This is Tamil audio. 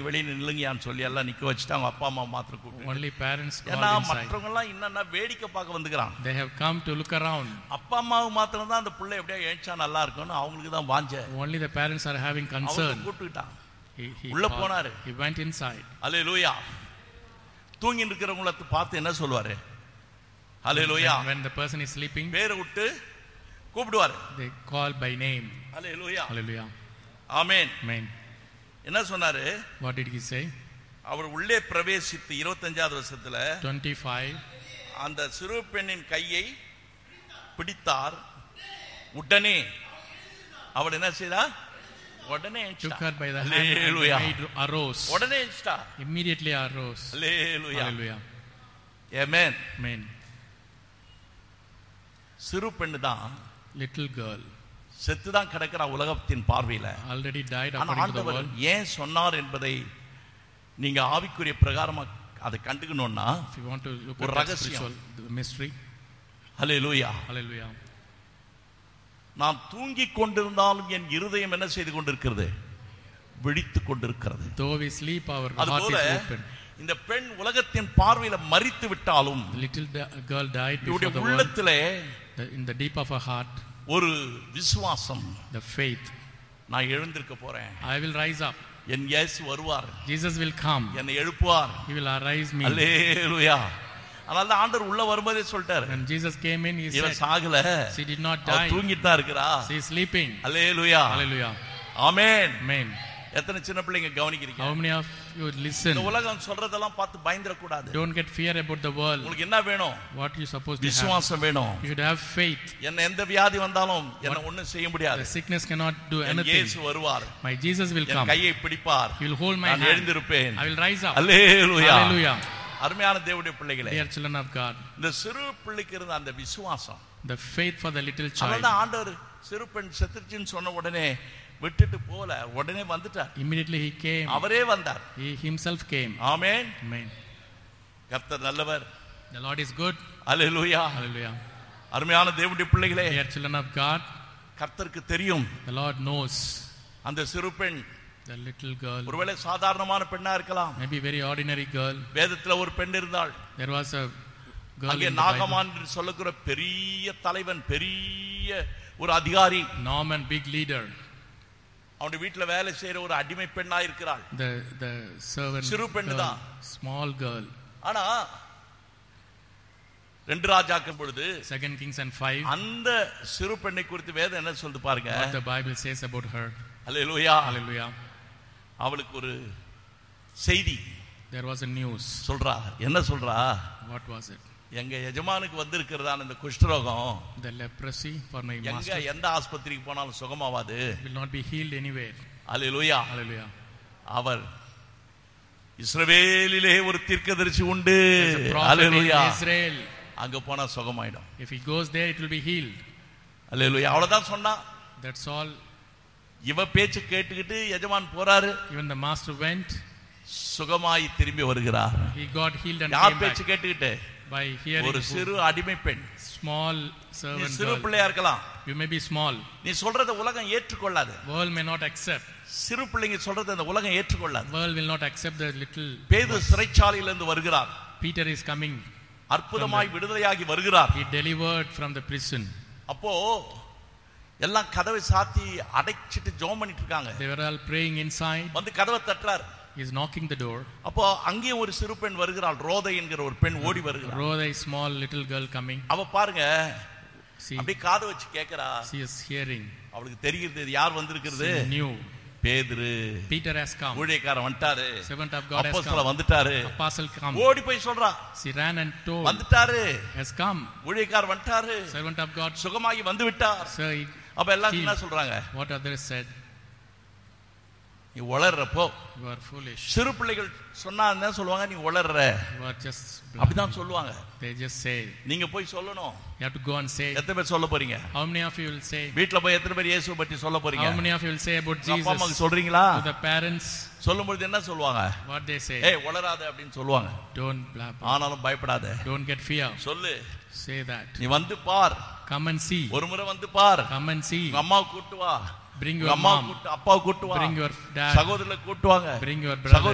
இன்றைக்கு வெளியே நில்லுங்கயான்னு சொல்லி எல்லாம் நிக்க வச்சுட்டு அவங்க அப்பா அம்மா மாத்திரம் கூப்பிட்டு Only parents ஏன்னா called inside. மற்றவங்க எல்லாம் என்னன்னா வேடிக்கை பார்க்க வந்துக்கிறான் They have come to look around. அப்பா அம்மாவுக்கு மாத்திரம் தான் அந்த பிள்ளை எப்படியா ஏழ்ச்சா நல்லா இருக்கும்னு அவங்களுக்கு தான் வாஞ்ச Only the parents are having அவங்க concern. கூப்பிட்டுக்கிட்டான் He, he, உள்ள called- போனாரு. he went inside. அலே லூயா தூங்கி இருக்கிறவங்கள பார்த்து என்ன சொல்லுவாரு அலே லூயா When, when the person is sleeping, பேரை விட்டு கூப்பிடுவாரு they call by name. அலே லூயா Hallelujah. ஆமேன் Amen. என்ன சொன்னாரு What did he say? அவர் உள்ளே பிரவேசித்து இருபத்தஞ்சாவது வருஷத்துல 25. அந்த சிறு பெண்ணின் கையை பிடித்தார் உடனே அவள் என்ன செய்தா உடனே Took எந்திரிச்சிட்டா. her by the hand and the Hallelujah. maid arose. உடனே எந்திரிச்சிட்டா. Immediately arose. Hallelujah. Hallelujah. Amen. Amen. சிறு பெண்ணு தான் Little girl செத்து தான் கிடக்கிறா உலகத்தின் பார்வையில already died ஆனா according to the ஆண்டவர் world. ஏன் சொன்னார் என்பதை நீங்க ஆவிக்குரிய பிரகாரமா அதை கண்டுக்கணும்னா If you want to look ஒரு at the ரகசியம். spiritual the mystery, hallelujah hallelujah. நான் தூங்கிக் கொண்டிருந்தாலும் என் இருதயம் என்ன செய்து கொண்டிருக்கிறது விழித்துக் கொண்டிருக்கிறது Though we sleep, our heart அதுபோல is open. இந்த பெண் உலகத்தின் பார்வையில மறித்து விட்டாலும் The little da- girl died இவருடைய before the world. உள்ளத்திலே The- in the deep of her heart, ஒரு விசுவாசம் the faith. நான் எழுந்திருக்க போறேன் I will rise up. என் இயேசு வருவார் Jesus will come. என்னை எழுப்புவார் He will arise me. அல்லேலூயா அதனால தான் ஆண்டவர் உள்ள வரும்போதே சொல்லிட்டாரு When Jesus came in, he இவ said, Sagala She did not அவ die. தூங்கிட்டு தான் இருக்கிறா She is sleeping. Hallelujah Hallelujah. Amen Amen. எத்தனை சின்ன பிள்ளைங்க கவனிக்கிறீங்க How many of you இந்த listen? உலகம் சொல்றதெல்லாம் பார்த்து பயந்துட கூடாது Don't get fear about the world. உங்களுக்கு என்ன வேணும் What you supposed to have. விசுவாசம் வேணும் You should have faith. என்ன எந்த வியாதி வந்தாலும் என்ன ஒண்ணும் செய்ய The முடியாது sickness cannot do N anything. இயேசு வருவார் My Jesus will N come. கையை பிடிப்பார் He will hold my நான் hand. எழுந்திருப்பேன் I will rise up. Hallelujah Hallelujah. அருமையான தேவனுடைய பிள்ளைகளே Dear children of God, இந்த சிறு பிள்ளைக்கு இருந்த அந்த விசுவாசம் the faith for the little child. அதனால ஆண்டவர் சிறு பெண் செத்துருச்சுன்னு சொன்ன உடனே விட்டுட்டு போல உடனே வந்துட்டார் Immediately he came. அவரே வந்தார் He himself came. Amen Amen. கர்த்தர் நல்லவர் The Lord is good. Hallelujah Hallelujah. அருமையான தேவனுடைய பிள்ளைகளே Dear children of God, கர்த்தருக்கு தெரியும் the Lord knows அந்த சிறு பெண் the little girl, ஒருவேளை சாதாரணமான பெண்ணா இருக்கலாம் maybe very ordinary girl. வேதத்துல ஒரு பெண் இருந்தாள் There was a girl அங்கே in the Bible, நாகமான் என்று சொல்லக்கூடிய பெரிய தலைவன் பெரிய ஒரு அதிகாரி Norman, big leader. அவனுடைய வீட்டுல வேலை செய்யற ஒரு அடிமை பெண்ணா இருக்கிறாள் The the servant சிறு பெண்ணு girl, தான். small girl. ஆனா ரெண்டு ராஜாக்கள் பொழுது Second Kings and five. அந்த சிறு பெண்ணை குறித்து வேதம் என்ன சொல்லுது பாருங்க What the Bible says about her. Hallelujah Hallelujah. அவளுக்கு ஒரு செய்தி There was a news. சொல்றா என்ன சொல்றா What was it? எங்க எஜமானுக்கு வந்திருக்கிறதான இந்த குஷ்டரோகம் The leprosy for my எங்க master எந்த ஆஸ்பத்திரிக்கு போனாலும் சுகமாவாது will not be healed anywhere. Hallelujah Hallelujah. அவர் இஸ்ரவேலிலே ஒரு தீர்க்கதரிசி உண்டு There's a prophet in hallelujah Israel. அங்க போனா சுகமாயிடும் If he goes there, it will be healed. அல்லேலூயா அவ்வளவுதான் சொன்னா That's all. இவ பேச்சு கேட்டுக்கிட்டு எஜமான் போறாரு Even the master went. சுகமாய் திரும்பி வருகிறார் He got healed and யார் came back பேச்சு கேட்டுக்கிட்டு by hearing ஒரு who- சிறு அடிமை பெண் small நீ servant சிறு girl. பிள்ளையா இருக்கலாம் You may be small. நீ சொல்றத உலகம் ஏற்றுக்கொள்ளாது World may not accept. சிறு பிள்ளைங்க சொல்றத அந்த உலகம் ஏற்றுக்கொள்ளாது World will not accept the little. பேது சிறைச்சாலையிலிருந்து வருகிறார் Peter is coming. அற்புதமாய் விடுதலையாகி வருகிறார் He delivered from the prison. அப்போ எல்லாம் கதவை சாத்தி அடைச்சிட்டு ஜோம் பண்ணிட்டு இருக்காங்க They were all praying inside. வந்து கதவை தட்டுறார் He's knocking the door. அப்போ அங்கேயும் ஒரு சிறு பெண் வருகிறாள் ரோதை என்கிற ஒரு பெண் ஓடி வருகிறாள் Rhoda, a small little girl coming. அவ பாருங்க She, அப்படியே காதை வச்சு கேக்குறா she is hearing. அவளுக்கு தெரிகிறது இது யார் வந்திருக்கிறது She knew. பேதுரு Peter has come. ஊழியக்காரன் வந்துட்டாரு Servant of God has அப்போஸ்தலன் come. வந்துட்டாரு Apostle come. ஓடி போய் சொல்றா She ran and told. வந்துட்டாரு Has come. ஊழியக்காரர் வந்துட்டாரு Servant of God. சுகமாகி வந்து விட்டார் Sir, he- அப்ப எல்லாம் He- என்ன சொல்றாங்க what others said. நீ உளர்றப்போ You are foolish. சிறு பிள்ளைகள் சொன்னா என்ன சொல்லுவாங்க நீ உளர்ற You are just. அப்படிதான் சொல்லுவாங்க They just say. நீங்க போய் சொல்லணும் You have to go and say. எத்தனை பேர் சொல்ல போறீங்க How many of you will say? வீட்ல போய் எத்தனை பேர் இயேசுவை பத்தி சொல்ல போறீங்க How many of you will say about உங்க அப்பா அம்மாக்கு Jesus சொல்றீங்களா to the parents? சொல்லும் பொழுது என்ன சொல்லுவாங்க What they say? ஏய் உளராத அப்படின்னு சொல்லுவாங்க Don't blab. ஆனாலும் பயப்படாத Don't get fear. சொல்லு Say that. நீ வந்து பார் Come and see. ஒரு முறை வந்து பார் Come and see. உங்க அம்மாவை கூட்டு வா Bring உங்க your அம்மா mom. கூட்டு அப்பாவை கூட்டு வா Bring your dad. சகோதரர்களை கூட்டு வாங்க Bring your brother.